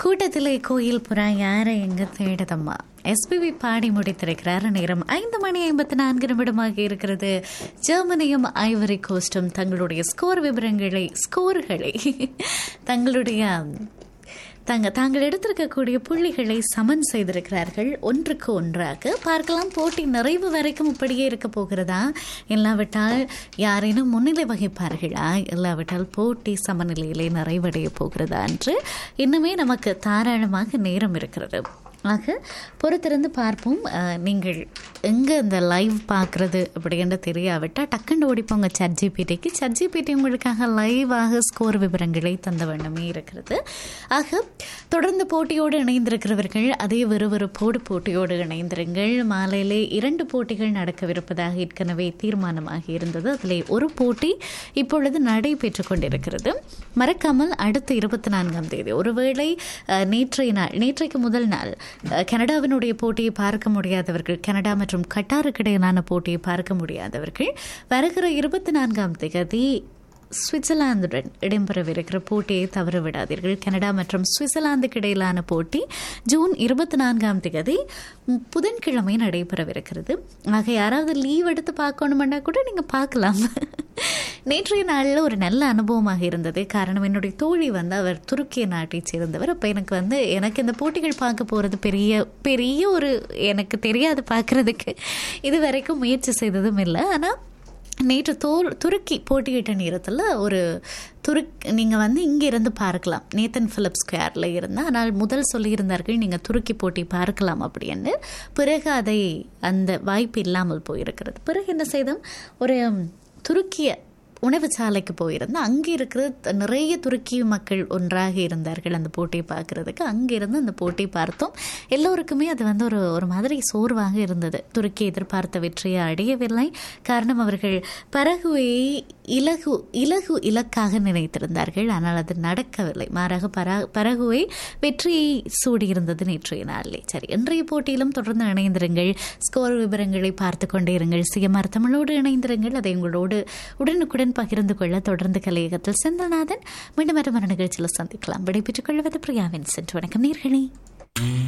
கூட்டத்திலே கோயில் புறா யாரை எங்க தேடுதம்மா எஸ்பிபி பாடி முடித்திருக்கிறார் நேரம் ஐந்து மணி ஐம்பத்தி நான்கு நிமிடமாக இருக்கிறது ஜெர்மனியும் ஐவரி கோஸ்டும் தங்களுடைய ஸ்கோர் விவரங்களை ஸ்கோர்களை தங்களுடைய தங்க தாங்கள் எடுத்திருக்கக்கூடிய புள்ளிகளை சமன் செய்திருக்கிறார்கள் ஒன்றுக்கு ஒன்றாக பார்க்கலாம் போட்டி நிறைவு வரைக்கும் இப்படியே இருக்க போகிறதா இல்லாவிட்டால் யாரேனும் முன்னிலை வகிப்பார்களா இல்லாவிட்டால் போட்டி சமநிலையிலே நிறைவடைய போகிறதா என்று இன்னுமே நமக்கு தாராளமாக நேரம் இருக்கிறது ஆக பொறுத்திருந்து பார்ப்போம் அஹ், நீங்கள் எங்கே இந்த லைவ் பார்க்குறது அப்படின்னு தெரியாவிட்டால் டக்குன்னு ஓடிப்போங்க சட் ஜிபிடிக்கு சட் ஜிபிடி உங்களுக்காக லைவாக ஸ்கோர் விவரங்களை தந்த வண்ணமே இருக்கிறது ஆக தொடர்ந்து போட்டியோடு இணைந்திருக்கிறவர்கள் அதே விறுவிறுப்போடு போட்டியோடு இணைந்திருங்கள் மாலையிலே இரண்டு போட்டிகள் நடக்கவிருப்பதாக ஏற்கனவே தீர்மானமாகி இருந்தது அதில் ஒரு போட்டி இப்பொழுது நடைபெற்று கொண்டிருக்கிறது மறக்காமல் அடுத்த இருபத்தி நான்காம் தேதி ஒருவேளை அஹ், நேற்றைய நாள் நேற்றைக்கு முதல் நாள் அஹ், கனடாவினுடைய போட்டியை பார்க்க முடியாதவர்கள் கனடா மற்றும் கட்டாருக்கு இடையிலான போட்டியை பார்க்க முடியாதவர்கள் வருகிற இருபத்தி நான்காம் தேதி சுவிட்சர்லாந்துடன் இடம்பெறவிருக்கிற போட்டியை தவற விடாதீர்கள் கனடா மற்றும் சுவிட்சர்லாந்துக்கு இடையிலான போட்டி ஜூன் இருபத்தி நான்காம் தேதி ம், புதன்கிழமை நடைபெறவிருக்கிறது ஆக யாராவது லீவ் எடுத்து பார்க்கணுமென்னா கூட நீங்கள் பார்க்கலாம் நேற்றைய நாளில் ஒரு நல்ல அனுபவமாக இருந்தது காரணம் என்னுடைய தோழி வந்து அவர் துருக்கிய நாட்டைச் சேர்ந்தவர் அப்போ எனக்கு வந்து எனக்கு இந்த போட்டிகள் பார்க்க போகிறது பெரிய பெரிய ஒரு எனக்கு தெரியாது பார்க்குறதுக்கு இது வரைக்கும் முயற்சி செய்ததும் இல்லை ஆனால் நேற்று தோல் துருக்கி போட்டியிட்ட நேரத்தில் ஒரு துருக் நீங்கள் வந்து இங்கே இருந்து பார்க்கலாம் நேத்தன் பிலிப் ஸ்கொயரில் இருந்து ஆனால் முதல் சொல்லியிருந்தார்கள் நீங்கள் துருக்கி போட்டி பார்க்கலாம் அப்படின்னு பிறகு அதை அந்த வாய்ப்பு இல்லாமல் போயிருக்கிறது பிறகு என்ன செய்தோம் ஒரு துருக்கிய உணவுச்சாலைக்கு போயிருந்தேன் அங்கே இருக்கிற த- நிறைய துருக்கி மக்கள் ஒன்றாக இருந்தார்கள் அந்த போட்டியை பார்க்கறதுக்கு அங்கிருந்து அந்த போட்டியை பார்த்தோம் எல்லோருக்குமே அது வந்து ஒரு ஒரு மாதிரி சோர்வாக இருந்தது துருக்கி எதிர்பார்த்த வெற்றியை அடையவில்லை காரணம் அவர்கள் பரகுவையை இலகு இலகு இலக்காக நினைத்திருந்தார்கள் ஆனால் அது நடக்கவில்லை மாறாக பரா பரகுவை வெற்றியை சூடியிருந்தது நேற்றைய நாளிலே சரி இன்றைய போட்டியிலும் தொடர்ந்து இணைந்திருங்கள் ஸ்கோர் விவரங்களை பார்த்து கொண்டே இருங்கள் சிஎம்ஆர் தமிழோடு இணைந்திருங்கள் அதை உங்களோடு உடனுக்குடன் பகிர்ந்து கொள்ள தொடர்ந்து கலையகத்தில் செந்தில்நாதன் மீண்டும் மறு நிகழ்ச்சியில் சந்திக்கலாம் விடைபெற்றுக் கொள்வது பிரியாவின் சென்று வணக்கம் நேர்களே